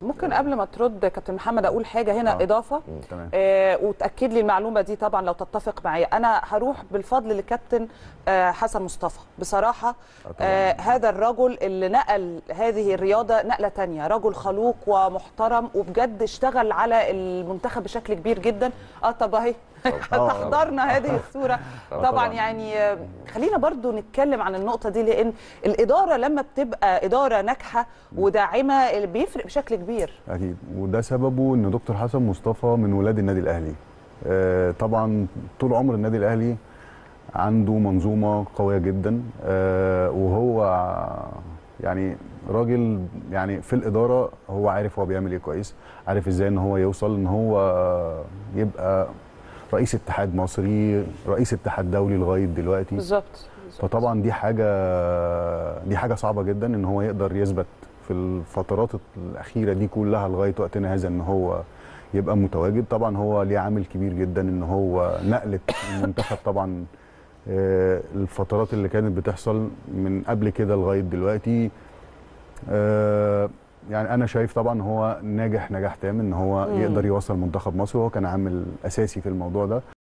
ممكن قبل ما ترد كابتن محمد اقول حاجه هنا آه. اضافه تمام آه وتاكد لي المعلومه دي طبعا لو تتفق معايا انا هروح بالفضل للكابتن آه حسن مصطفى بصراحه طبعاً. آه هذا الرجل اللي نقل هذه الرياضه نقله تانية رجل خلوق ومحترم وبجد اشتغل على المنتخب بشكل كبير جدا اه طب اهي تحضرنا هذه الصوره طبعاً. طبعا يعني آه، خلينا برضو نتكلم عن النقطه دي لان الاداره لما بتبقى اداره ناجحه وداعمه بيفرق بشكل كبير اكيد وده سببه ان دكتور حسن مصطفى من ولاد النادي الاهلي آه، طبعا طول عمر النادي الاهلي عنده منظومه قويه جدا آه، وهو يعني راجل يعني في الاداره هو عارف هو بيعمل ايه كويس عارف ازاي ان هو يوصل ان هو يبقى رئيس اتحاد مصري رئيس اتحاد دولي لغايه دلوقتي بالظبط فطبعا دي حاجه دي حاجه صعبه جدا ان هو يقدر يثبت في الفترات الاخيره دي كلها لغايه وقتنا هذا ان هو يبقى متواجد طبعا هو ليه عامل كبير جدا ان هو نقلت المنتخب طبعا آه، الفترات اللي كانت بتحصل من قبل كده لغايه دلوقتي آه، يعني انا شايف طبعا هو ناجح نجاح تام ان هو مم. يقدر يوصل منتخب مصر وهو كان عامل اساسي في الموضوع ده